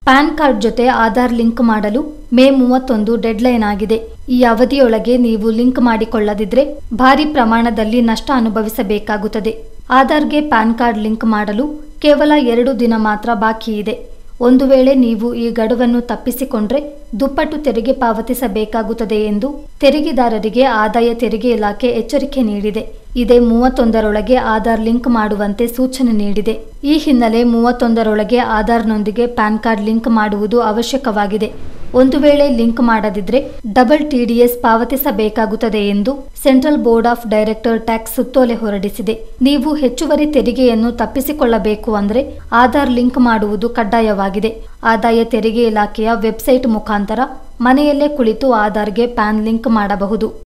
PAN card ಜೊತೆ Aadhaar link ಮಾಡಲು ಮೇ ಮೂವತ್ತೊಂದು ಡೆಡ್ಲೈನ್ ಆಗಿದೆ ಈ ಅವಧಿಯೊಳಗೆ ನೀವು ಲಿಂಕ್ ಮಾಡಿಕೊಳ್ಳದಿದ್ರೆ ಭಾರಿ ಪ್ರಮಾಣದಲ್ಲಿ ನಷ್ಟ ಅನುಭವಿಸಬೇಕಾಗುತ್ತದೆ ಆಧಾರ್ಗೆ ಪ್ಯಾನ್ ಕಾರ್ಡ್ ಲಿಂಕ್ ಮಾಡಲು ಕೇವಲ ಎರಡು ದಿನ ಮಾತ್ರ ಬಾಕಿ ಇದೆ ಒಂದು ವೇಳೆ ನೀವು ಈ ಗಡುವನ್ನು ತಪ್ಪಿಸಿಕೊಂಡ್ರೆ ದುಪ್ಪಟ್ಟು ತೆರಿಗೆ ಪಾವತಿಸಬೇಕಾಗುತ್ತದೆ ಎಂದು ತೆರಿಗೆದಾರರಿಗೆ ಆದಾಯ ತೆರಿಗೆ ಇಲಾಖೆ ಎಚ್ಚರಿಕೆ ನೀಡಿದೆ ಇದೇ ಮೂವತ್ತೊಂದರೊಳಗೆ ಆಧಾರ್ ಲಿಂಕ್ ಮಾಡುವಂತೆ ಸೂಚನೆ ನೀಡಿದೆ ಈ ಹಿನ್ನೆಲೆ ಮೂವತ್ತೊಂದರೊಳಗೆ ಆಧಾರ್ನೊಂದಿಗೆ ಪ್ಯಾನ್ ಕಾರ್ಡ್ ಲಿಂಕ್ ಮಾಡುವುದು ಅವಶ್ಯಕವಾಗಿದೆ ಒಂದು ವೇಳೆ ಲಿಂಕ್ ಮಾಡದಿದ್ರೆ ಡಬಲ್ ಟಿಡಿಎಸ್ ಪಾವತಿಸಬೇಕಾಗುತ್ತದೆ ಎಂದು central board of director tax ಸುತ್ತೋಲೆ ಹೊರಡಿಸಿದೆ ನೀವು ಹೆಚ್ಚುವರಿ ತೆರಿಗೆಯನ್ನು ತಪ್ಪಿಸಿಕೊಳ್ಳಬೇಕು ಅಂದ್ರೆ ಆಧಾರ್ ಲಿಂಕ್ ಮಾಡುವುದು ಕಡ್ಡಾಯವಾಗಿದೆ ಆದಾಯ ತೆರಿಗೆ ಇಲಾಖೆಯ ವೆಬ್ಸೈಟ್ ಮುಖಾಂತರ ಮನೆಯಲ್ಲೇ ಕುಳಿತು ಆಧಾರ್ಗೆ ಪ್ಯಾನ್ ಲಿಂಕ್ ಮಾಡಬಹುದು